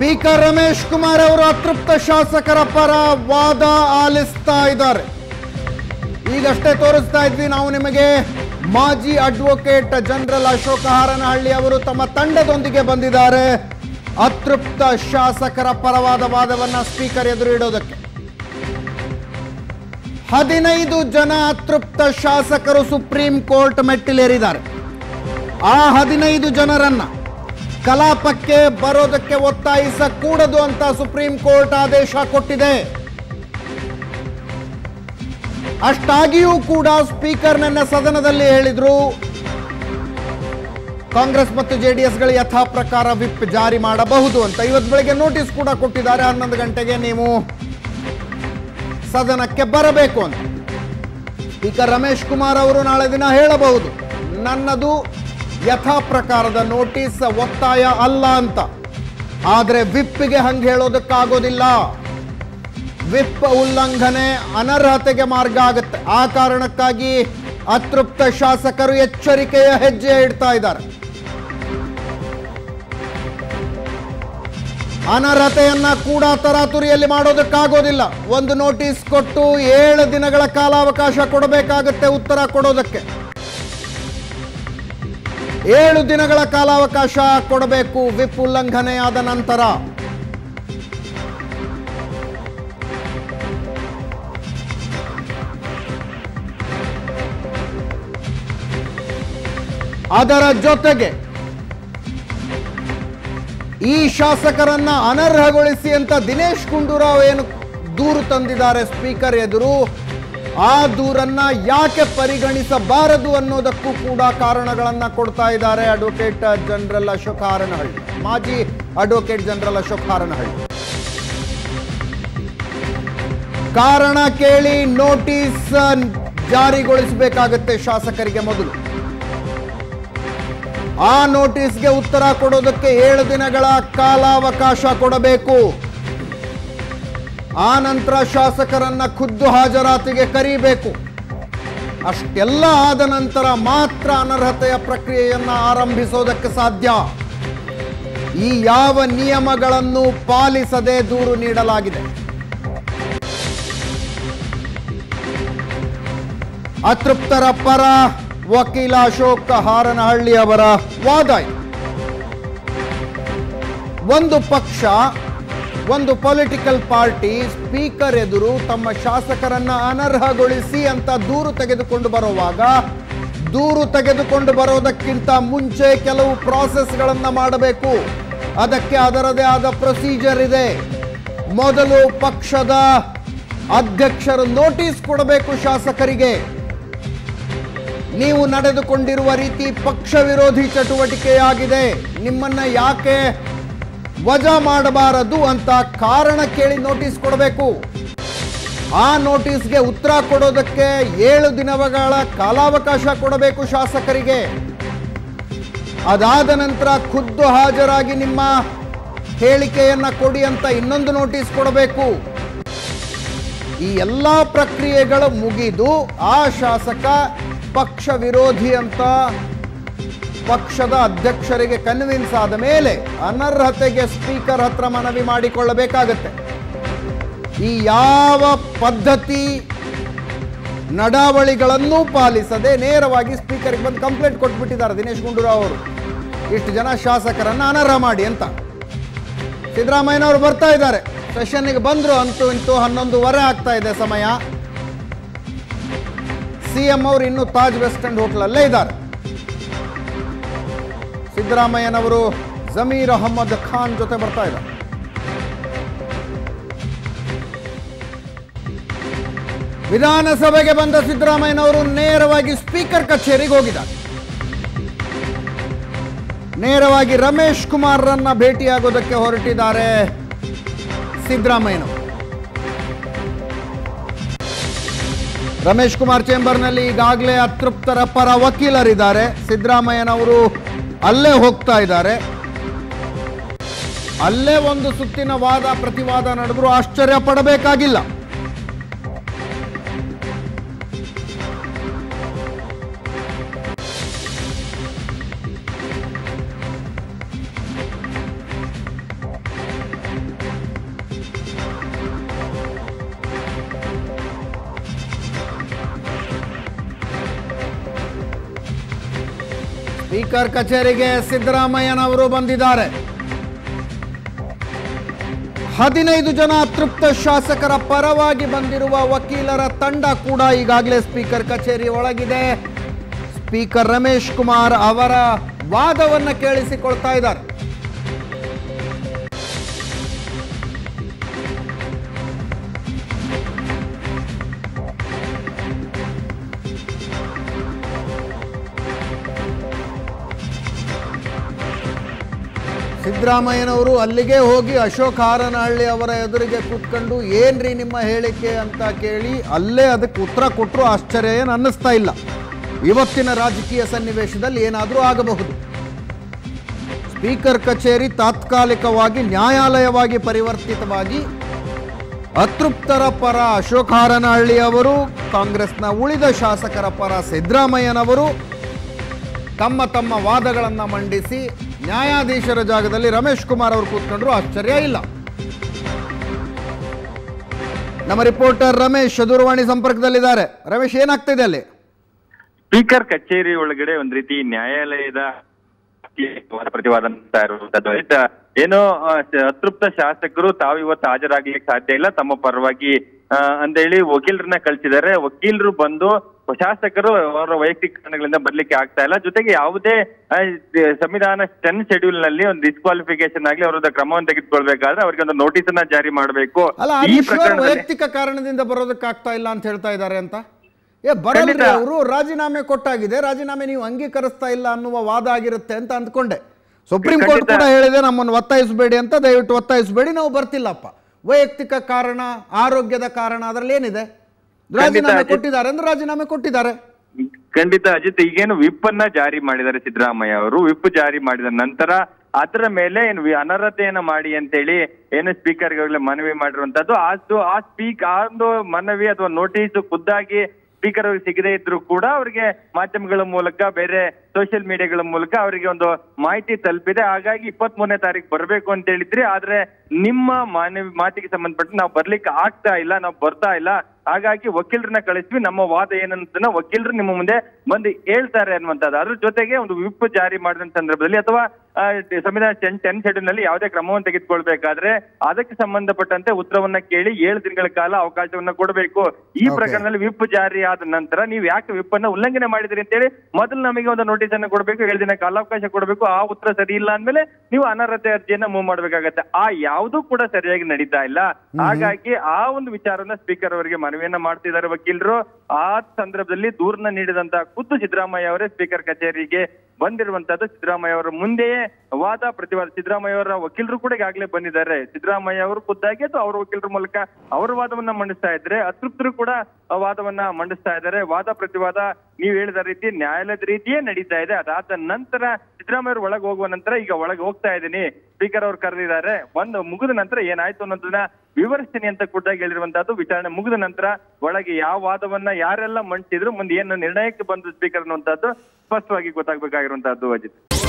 Speaker Ramesh Kumar ಅವರು ಅತೃಪ್ತ ಶಾಸಕರ ಪರ ವಾದ ಆಲಿಸ್ತಾ ಇದ್ದಾರೆ ಈಗಷ್ಟೇ ತೋರಿಸ್ತಾ ಇದ್ವಿ ನಾವು ನಿಮಗೆ ಮಾಜಿ ಅಡ್ವೊಕೇಟ್ ಜನರಲ್ ಅಶೋಕ ಹಾರನಹಳ್ಳಿ ಅವರು ತಮ್ಮ ತಂಡದೊಂದಿಗೆ ಬಂದಿದ್ದಾರೆ ಅತೃಪ್ತ ಶಾಸಕರ ಪರವಾದ ವಾದವನ್ನ ಸ್ಪೀಕರ್ ಎದುರು ಇಡೋದಕ್ಕೆ ಹದಿನೈದು ಜನ ಅತೃಪ್ತ ಶಾಸಕರು ಸುಪ್ರೀಂ ಕೋರ್ಟ್ ಮೆಟ್ಟಿಲೇರಿದ್ದಾರೆ ಆ ಹದಿನೈದು ಜನರನ್ನ ಕಲಾಪಕ್ಕೆ ಬರೋದಕ್ಕೆ ಒತ್ತಾಯಿಸಕೂಡದು ಅಂತ ಸುಪ್ರೀಂ ಕೋರ್ಟ್ ಆದೇಶ ಕೊಟ್ಟಿದೆ ಅಷ್ಟಾಗಿಯೂ ಕೂಡ ಸ್ಪೀಕರ್ ನನ್ನ ಸದನದಲ್ಲಿ ಹೇಳಿದ್ರು ಕಾಂಗ್ರೆಸ್ ಮತ್ತು ಜೆಡಿಎಸ್ಗಳು ಯಥಾ ಪ್ರಕಾರ ವಿಪ್ ಜಾರಿ ಮಾಡಬಹುದು ಅಂತ ಇವತ್ತು ಬೆಳಗ್ಗೆ ನೋಟಿಸ್ ಕೂಡ ಕೊಟ್ಟಿದ್ದಾರೆ ಹನ್ನೊಂದು ಗಂಟೆಗೆ ನೀವು ಸದನಕ್ಕೆ ಬರಬೇಕು ಅಂತ ಸ್ಪೀಕರ್ ರಮೇಶ್ ಕುಮಾರ್ ಅವರು ನಾಳೆ ದಿನ ಹೇಳಬಹುದು ನನ್ನದು ಯಥಾ ಪ್ರಕಾರದ ನೋಟಿಸ್ ಒತ್ತಾಯ ಅಲ್ಲ ಅಂತ ಆದರೆ ವಿಪ್ಗೆ ಹಂಗೆ ಹೇಳೋದಕ್ಕಾಗೋದಿಲ್ಲ ವಿಪ್ ಉಲ್ಲಂಘನೆ ಅನರ್ಹತೆಗೆ ಮಾರ್ಗ ಆಗುತ್ತೆ ಆ ಕಾರಣಕ್ಕಾಗಿ ಅತೃಪ್ತ ಶಾಸಕರು ಎಚ್ಚರಿಕೆಯ ಹೆಜ್ಜೆ ಇಡ್ತಾ ಇದ್ದಾರೆ ಅನರ್ಹತೆಯನ್ನ ಕೂಡ ತರಾತುರಿಯಲ್ಲಿ ಮಾಡೋದಕ್ಕಾಗೋದಿಲ್ಲ ಒಂದು ನೋಟಿಸ್ ಕೊಟ್ಟು ಏಳು ದಿನಗಳ ಕಾಲಾವಕಾಶ ಕೊಡಬೇಕಾಗುತ್ತೆ ಉತ್ತರ ಕೊಡೋದಕ್ಕೆ ಏಳು ದಿನಗಳ ಕಾಲಾವಕಾಶ ಕೊಡಬೇಕು ವಿಪ್ ಉಲ್ಲಂಘನೆ ಆದ ನಂತರ ಅದರ ಜೊತೆಗೆ ಈ ಶಾಸಕರನ್ನ ಅನರ್ಹಗೊಳಿಸಿ ಅಂತ ದಿನೇಶ್ ಗುಂಡೂರಾವ್ ಏನು ದೂರು ತಂದಿದ್ದಾರೆ ಸ್ಪೀಕರ್ ಎದುರು ಆ ದೂರನ್ನ ಯಾಕೆ ಪರಿಗಣಿಸಬಾರದು ಅನ್ನೋದಕ್ಕೂ ಕೂಡ ಕಾರಣಗಳನ್ನ ಕೊಡ್ತಾ ಇದ್ದಾರೆ ಅಡ್ವೊಕೇಟ್ ಜನರಲ್ ಅಶೋಕ್ ಹಾರನಹಳ್ಳಿ ಮಾಜಿ ಅಡ್ವೊಕೇಟ್ ಜನರಲ್ ಅಶೋಕ್ ಹಾರನಹಳ್ಳಿ ಕಾರಣ ಕೇಳಿ ನೋಟಿಸ್ ಜಾರಿಗೊಳಿಸಬೇಕಾಗತ್ತೆ ಶಾಸಕರಿಗೆ ಮೊದಲು ಆ ನೋಟಿಸ್ಗೆ ಉತ್ತರ ಕೊಡೋದಕ್ಕೆ ಏಳು ದಿನಗಳ ಕಾಲಾವಕಾಶ ಕೊಡಬೇಕು ಆ ನಂತರ ಶಾಸಕರನ್ನ ಖುದ್ದು ಹಾಜರಾತಿಗೆ ಕರೀಬೇಕು ಅಷ್ಟೆಲ್ಲ ಆದ ನಂತರ ಮಾತ್ರ ಅನರ್ಹತೆಯ ಪ್ರಕ್ರಿಯೆಯನ್ನ ಆರಂಭಿಸೋದಕ್ಕೆ ಸಾಧ್ಯ ಈ ಯಾವ ನಿಯಮಗಳನ್ನು ಪಾಲಿಸದೆ ದೂರು ನೀಡಲಾಗಿದೆ ಅತೃಪ್ತರ ಪರ ವಕೀಲ ಅಶೋಕ್ ಹಾರನಹಳ್ಳಿ ಅವರ ವಾದ ಇದು. ಒಂದು ಪಕ್ಷ ಒಂದು ಪೊಲಿಟಿಕಲ್ ಪಾರ್ಟಿ ಸ್ಪೀಕರ್ ಎದುರು ತಮ್ಮ ಶಾಸಕರನ್ನ ಅನರ್ಹಗೊಳಿಸಿ ಅಂತ ದೂರು ತೆಗೆದುಕೊಂಡು ಬರುವಾಗ ದೂರು ತೆಗೆದುಕೊಂಡು ಬರೋದಕ್ಕಿಂತ ಮುಂಚೆ ಕೆಲವು ಪ್ರಾಸೆಸ್ಗಳನ್ನ ಮಾಡಬೇಕು ಅದಕ್ಕೆ ಅದರದೇ ಆದ ಪ್ರೊಸೀಜರ್ ಇದೆ ಮೊದಲು ಪಕ್ಷದ ಅಧ್ಯಕ್ಷರು ನೋಟಿಸ್ ಕೊಡಬೇಕು ಶಾಸಕರಿಗೆ ನೀವು ನಡೆದುಕೊಂಡಿರುವ ರೀತಿ ಪಕ್ಷ ವಿರೋಧಿ ಚಟುವಟಿಕೆಯಾಗಿದೆ ನಿಮ್ಮನ್ನ ಯಾಕೆ ವಜಾ ಮಾಡಬಾರದು ಅಂತ ಕಾರಣ ಕೇಳಿ ನೋಟಿಸ್ ಕೊಡಬೇಕು ಆ ನೋಟಿಸ್ಗೆ ಉತ್ತರ ಕೊಡೋದಕ್ಕೆ ಏಳು ದಿನಗಳ ಕಾಲಾವಕಾಶ ಕೊಡಬೇಕು ಶಾಸಕರಿಗೆ ಅದಾದ ನಂತರ ಖುದ್ದು ಹಾಜರಾಗಿ ನಿಮ್ಮ ಹೇಳಿಕೆಯನ್ನ ಕೊಡಿ ಅಂತ ಇನ್ನೊಂದು ನೋಟಿಸ್ ಕೊಡಬೇಕು ಈ ಎಲ್ಲ ಪ್ರಕ್ರಿಯೆಗಳು ಮುಗಿದು ಆ ಶಾಸಕ ಪಕ್ಷ ವಿರೋಧಿ ಅಂತ ಪಕ್ಷದ ಅಧ್ಯಕ್ಷರಿಗೆ ಕನ್ವಿನ್ಸ್ ಆದ ಮೇಲೆ ಅನರ್ಹತೆಗೆ ಸ್ಪೀಕರ್ ಹತ್ರ ಮನವಿ ಮಾಡಿಕೊಳ್ಳಬೇಕಾಗತ್ತೆ ಈ ಯಾವ ಪದ್ಧತಿ ನಡಾವಳಿಗಳನ್ನೂ ಪಾಲಿಸದೆ ನೇರವಾಗಿ ಸ್ಪೀಕರ್ಗೆ ಬಂದು ಕಂಪ್ಲೇಂಟ್ ಕೊಟ್ಬಿಟ್ಟಿದ್ದಾರೆ ದಿನೇಶ್ ಗುಂಡೂರಾವ್ ಅವರು ಇಷ್ಟು ಜನ ಶಾಸಕರನ್ನ ಅನರ್ಹ ಮಾಡಿ ಅಂತ ಸಿದ್ದರಾಮಯ್ಯನವರು ಬರ್ತಾ ಇದ್ದಾರೆ ಸೆಷನ್ನಿಗೆ ಬಂದ್ರು ಅಂತೂ ಇಂತೂ ಹನ್ನೊಂದುವರೆ ಆಗ್ತಾ ಇದೆ ಸಮಯ ಸಿ ಎಂ ಅವರು ಇನ್ನೂ ತಾಜ್ ವೆಸ್ಟ್ ಎಂಡ್ ಹೋಟ್ಲಲ್ಲೇ ಇದ್ದಾರೆ ಸಿದ್ದರಾಮಯ್ಯನವರು ಜಮೀರ್ ಅಹಮ್ಮದ್ ಖಾನ್ ಜೊತೆ ಬರ್ತಾ ಇದ್ದಾರೆ ವಿಧಾನಸಭೆಗೆ ಬಂದ ಸಿದ್ದರಾಮಯ್ಯನವರು ನೇರವಾಗಿ ಸ್ಪೀಕರ್ ಕಚೇರಿಗೆ ಹೋಗಿದ್ದಾರೆ ನೇರವಾಗಿ ರಮೇಶ್ ಕುಮಾರ್ರನ್ನ ಭೇಟಿಯಾಗೋದಕ್ಕೆ ಹೊರಟಿದ್ದಾರೆ ಸಿದ್ದರಾಮಯ್ಯನವರು ರಮೇಶ್ ಕುಮಾರ್ ಚೇಂಬರ್ನಲ್ಲಿ ಈಗಾಗಲೇ ಅತೃಪ್ತರ ಪರ ವಕೀಲರಿದ್ದಾರೆ ಸಿದ್ದರಾಮಯ್ಯನವರು ಅಲ್ಲೇ ಹೋಗ್ತಾ ಇದ್ದಾರೆ ಅಲ್ಲೇ ಒಂದು ಸುತ್ತಿನ ವಾದ ಪ್ರತಿವಾದ ನಡೆದ್ರು ಆಶ್ಚರ್ಯ ಪಡಬೇಕಾಗಿಲ್ಲ ಸ್ಪೀಕರ್ ಕಚೇರಿಗೆ ಸಿದ್ದರಾಮಯ್ಯನವರು ಬಂದಿದ್ದಾರೆ ಹದಿನೈದು ಜನ ಅತೃಪ್ತ ಶಾಸಕರ ಪರವಾಗಿ ಬಂದಿರುವ ವಕೀಲರ ತಂಡ ಕೂಡ ಈಗಾಗಲೇ ಸ್ಪೀಕರ್ ಕಚೇರಿ ಒಳಗಿದೆ ಸ್ಪೀಕರ್ ರಮೇಶ್ ಕುಮಾರ್ ಅವರ ವಾದವನ್ನ ಕೇಳಿಸಿಕೊಳ್ತಾ ಇದ್ದಾರೆ ಸಿದ್ದರಾಮಯ್ಯನವರು ಅಲ್ಲಿಗೆ ಹೋಗಿ ಅಶೋಕ್ ಹಾರನಹಳ್ಳಿ ಅವರ ಎದುರಿಗೆ ಕೂತ್ಕೊಂಡು ಏನ್ರಿ ನಿಮ್ಮ ಹೇಳಿಕೆ ಅಂತ ಕೇಳಿ ಅಲ್ಲೇ ಅದಕ್ಕೆ ಉತ್ತರ ಕೊಟ್ಟರು ಆಶ್ಚರ್ಯ ಏನು ಅನ್ನಿಸ್ತಾ ಇಲ್ಲ ಇವತ್ತಿನ ರಾಜಕೀಯ ಸನ್ನಿವೇಶದಲ್ಲಿ ಏನಾದರೂ ಆಗಬಹುದು ಸ್ಪೀಕರ್ ಕಚೇರಿ ತಾತ್ಕಾಲಿಕವಾಗಿ ನ್ಯಾಯಾಲಯವಾಗಿ ಪರಿವರ್ತಿತವಾಗಿ ಅತೃಪ್ತರ ಪರ ಅಶೋಕ್ ಹಾರನಹಳ್ಳಿ ಅವರು ಕಾಂಗ್ರೆಸ್ನ ಉಳಿದ ಶಾಸಕರ ಪರ ಸಿದ್ದರಾಮಯ್ಯನವರು ತಮ್ಮ ತಮ್ಮ ವಾದಗಳನ್ನು ಮಂಡಿಸಿ ನ್ಯಾಯಾಧೀಶರ ಜಾಗದಲ್ಲಿ ರಮೇಶ್ ಕುಮಾರ್ ಅವರು ಕೂತ್ಕೊಂಡ್ರು ಆಶ್ಚರ್ಯ ಇಲ್ಲ ನಮ್ಮ ರಿಪೋರ್ಟರ್ ರಮೇಶ್ ದೂರವಾಣಿ ಸಂಪರ್ಕದಲ್ಲಿದ್ದಾರೆ ರಮೇಶ್ ಏನಾಗ್ತಿದೆ ಅಲ್ಲಿ ಸ್ಪೀಕರ್ ಕಚೇರಿ ಒಳಗಡೆ ಒಂದ್ ರೀತಿ ನ್ಯಾಯಾಲಯದ ಪ್ರತಿವಾದ ನಡೆಸ್ತಾ ಇರುವಂತದ್ದು ಆಯ್ತಾ ಏನೋ ಆ, ಶ- ಅತೃಪ್ತ ಶಾಸಕರು ತಾವು ಇವತ್ತು ಹಾಜರಾಗ್ಲಿಕ್ಕೆ ಸಾಧ್ಯ ಇಲ್ಲ ತಮ್ಮ ಪರವಾಗಿ ಆ, ಅಂತೇಳಿ ವಕೀಲರನ್ನ ಕಳ್ಸಿದ್ದಾರೆ ವಕೀಲರು ಬಂದು ಶಾಸಕರು ಅವರ ವೈಯಕ್ತಿಕ ಕಾರಣಗಳಿಂದ ಬರ್ಲಿಕ್ಕೆ ಆಗ್ತಾ ಇಲ್ಲ ಜೊತೆಗೆ ಯಾವುದೇ ಆ, ದ- ಸಂವಿಧಾನ ಟೆನ್ ಶೆಡ್ಯೂಲ್ ನಲ್ಲಿ ಒಂದು ಡಿಸ್ಕ್ವಾಲಿಫಿಕೇಶನ್ ಆಗ್ಲಿ ಅವರದ ಕ್ರಮವನ್ನು ತೆಗೆದುಕೊಳ್ಬೇಕಾದ್ರೆ ಅವರಿಗೆ ಒಂದು ನೋಟಿಸ್ ಅನ್ನ ಜಾರಿ ಮಾಡಬೇಕು ಅಲ್ಲ ಈ ಹರೀಶ್ ಅವರು ಪ್ರಕರಣದಲ್ಲಿ ವೈಯಕ್ತಿಕ ಕಾರಣದಿಂದ ಬರೋದಕ್ಕಾಗ್ತಾ ಇಲ್ಲ ಅಂತ ಹೇಳ್ತಾ ಇದ್ದಾರೆ ಅಂತ ಏ ಬರಲ್ರಿ ಖಂಡಿತ. ಅವರು ರಾಜೀನಾಮೆ ಕೊಟ್ಟಾಗಿದೆ ರಾಜೀನಾಮೆ ನೀವು ಅಂಗೀಕರಿಸ್ತಾ ಇಲ್ಲ ಅನ್ನುವ ವಾದ ಆಗಿರುತ್ತೆ ಅಂತ ಅಂದ್ಕೊಂಡೆ ಸುಪ್ರೀಂ ಕೋರ್ಟ್ ಖಂಡಿತ. ಕೂಡ ಹೇಳಿದೆ ನಮ್ಮನ್ನು ಒತ್ತಾಯಿಸಬೇಡಿ ಅಂತ ದಯವಿಟ್ಟು ಒತ್ತಾಯಿಸಬೇಡಿ ನಾವು ಬರ್ತಿಲ್ಲಪ್ಪ ವೈಯಕ್ತಿಕ ಕಾರಣ ಆರೋಗ್ಯದ ಕಾರಣ ಅದ್ರಲ್ಲಿ ಏನಿದೆ ರಾಜೀನಾಮೆ ಅಜಿತ್. ಕೊಟ್ಟಿದ್ದಾರೆ ಅಂದ್ರೆ ರಾಜೀನಾಮೆ ಕೊಟ್ಟಿದ್ದಾರೆ ಖಂಡಿತ ಅಜಿತ್ ಈಗೇನು ವಿಪ್ ಅನ್ನ ಜಾರಿ ಮಾಡಿದ್ದಾರೆ ಸಿದ್ದರಾಮಯ್ಯ ಅವರು ವಿಪ್ ಜಾರಿ ಮಾಡಿದ ನಂತರ ಅದರ ಮೇಲೆ ಏನು ವಿ- ಅನರ್ಹತೆಯನ್ನ ಮಾಡಿ ಅಂತೇಳಿ ಏನು ಸ್ಪೀಕರ್ ಮನವಿ ಮಾಡಿರುವಂತದ್ದು ಅದು ಆ ಸ್ಪೀಕ್ ಆ ಒಂದು ಮನವಿ ಅಥವಾ ನೋಟಿಸ್ ಖುದ್ದಾಗಿ ಸ್ಪೀಕರ್ ಅವ್ರಿಗೆ ಸಿಗದೇ ಇದ್ರು ಕೂಡ ಅವರಿಗೆ ಮಾಧ್ಯಮಗಳ ಮೂಲಕ ಬೇರೆ ಸೋಷಿಯಲ್ ಮೀಡಿಯಾಗಳ ಮೂಲಕ ಅವರಿಗೆ ಒಂದು ಮಾಹಿತಿ ತಲುಪಿದೆ ಹಾಗಾಗಿ ಇಪ್ಪತ್ತ್ ಮೂರನೇ ತಾರೀಕು ಬರ್ಬೇಕು ಅಂತ ಹೇಳಿದ್ರಿ ಆದ್ರೆ ನಿಮ್ಮ ಮಾನವಿ ಮಾತಿಗೆ ಸಂಬಂಧಪಟ್ಟ ನಾವು ಬರ್ಲಿಕ್ಕೆ ಆಗ್ತಾ ಇಲ್ಲ ನಾವು ಬರ್ತಾ ಇಲ್ಲ ಹಾಗಾಗಿ ವಕೀಲರನ್ನ ಕಳಿಸ್ವಿ ನಮ್ಮ ವಾದ ಏನಂತ ವಕೀಲರು ನಿಮ್ಮ ಮುಂದೆ ಬಂದು ಹೇಳ್ತಾರೆ ಅನ್ನುವಂಥದ್ದು ಅದ್ರ ಜೊತೆಗೆ ಒಂದು ವಿಪ್ ಜಾರಿ ಮಾಡಿದ ಸಂದರ್ಭದಲ್ಲಿ ಅಥವಾ ಆ, ಸಂವಿಧಾನ ಟೆನ್ ಟೆನ್ ಶೆಡ್ಯೂಲ್ ನಲ್ಲಿ ಯಾವುದೇ ಕ್ರಮವನ್ನು ತೆಗೆದುಕೊಳ್ಬೇಕಾದ್ರೆ ಅದಕ್ಕೆ ಸಂಬಂಧಪಟ್ಟಂತೆ ಉತ್ತರವನ್ನ ಕೇಳಿ ಏಳು ದಿನಗಳ ಕಾಲ ಅವಕಾಶವನ್ನ ಕೊಡಬೇಕು ಈ Okay. ಪ್ರಕರಣದಲ್ಲಿ ವಿಪ್ ಜಾರಿ ಆದ ನಂತರ ನೀವು ಯಾಕೆ ವಿಪ್ ಅನ್ನ ಉಲ್ಲಂಘನೆ ಮಾಡಿದ್ರಿ ಅಂತೇಳಿ ಮೊದಲು ನಮಗೆ ಒಂದು ನೋಟಿಸ್ ಅನ್ನು ಕೊಡಬೇಕು ಏಳು ದಿನ ಕಾಲಾವಕಾಶ ಕೊಡಬೇಕು ಆ ಉತ್ತರ ಸರಿ ಇಲ್ಲ ಅಂದ್ಮೇಲೆ ನೀವು ಅನರ್ಹತೆ ಅರ್ಜಿಯನ್ನ ಮೂವ್ ಮಾಡ್ಬೇಕಾಗತ್ತೆ ಆ ಯಾವುದೂ ಕೂಡ ಸರಿಯಾಗಿ ನಡೀತಾ ಇಲ್ಲ ಹಾಗಾಗಿ ಆ ಒಂದು ವಿಚಾರವನ್ನ ಸ್ಪೀಕರ್ ಅವರಿಗೆ ಮನವಿಯನ್ನ ಮಾಡ್ತಿದ್ದಾರೆ ವಕೀಲರು ಆ ಸಂದರ್ಭದಲ್ಲಿ ದೂರನ್ನ ನೀಡಿದಂತ ಖುದ್ದು ಸಿದ್ದರಾಮಯ್ಯ ಅವರೇ ಸ್ಪೀಕರ್ ಕಚೇರಿಗೆ ಬಂದಿರುವಂತದ್ದು ಸಿದ್ದರಾಮಯ್ಯ ಅವರ ಮುಂದೆಯೇ ವಾದ ಪ್ರತಿವಾದ ಸಿದ್ದರಾಮಯ್ಯ ಅವರ ವಕೀಲರು ಕೂಡ ಈಗಾಗಲೇ ಬಂದಿದ್ದಾರೆ ಸಿದ್ದರಾಮಯ್ಯ ಅವರು ಖುದ್ದಾಗಿ ಅಥವಾ ಅವರ ವಕೀಲರ ಮೂಲಕ ಅವರ ವಾದವನ್ನ ಮಂಡಿಸ್ತಾ ಇದ್ರೆ ಅತೃಪ್ತರು ಕೂಡ ಆ ವಾದವನ್ನ ಮಂಡಿಸ್ತಾ ಇದ್ದಾರೆ ವಾದ ಪ್ರತಿವಾದ ನೀವು ಹೇಳಿದ ರೀತಿ ನ್ಯಾಯಾಲಯದ ರೀತಿಯೇ ನಡೀತಾ ಇದೆ ಅದಾದ ನಂತರ ಸಿದ್ದರಾಮಯ್ಯ ಅವರು ಒಳಗೆ ಹೋಗುವ ನಂತರ ಈಗ ಒಳಗೆ ಹೋಗ್ತಾ ಇದ್ದೀನಿ ಸ್ಪೀಕರ್ ಅವರು ಕರೆದಿದ್ದಾರೆ ಒಂದು ಮುಗಿದ ನಂತರ ಏನಾಯ್ತು ಅನ್ನೋದನ್ನ ವಿವರಿಸ್ತೀನಿ ಅಂತ ಖುದ್ದಾಗಿ ಹೇಳಿರುವಂತದ್ದು ವಿಚಾರಣೆ ಮುಗಿದ ನಂತರ ಒಳಗೆ ಯಾವ ವಾದವನ್ನ ಯಾರೆಲ್ಲ ಮಂಡಿಸಿದ್ರು ಮುಂದೆ ಏನು ನಿರ್ಣಯಕ್ಕೆ ಬಂದು ಸ್ಪೀಕರ್ ಅನ್ನುವಂಥದ್ದು ಸ್ಪಷ್ಟವಾಗಿ ಗೊತ್ತಾಗಬೇಕಾಗಿರುವಂತಹದ್ದು ಅಜಿತ್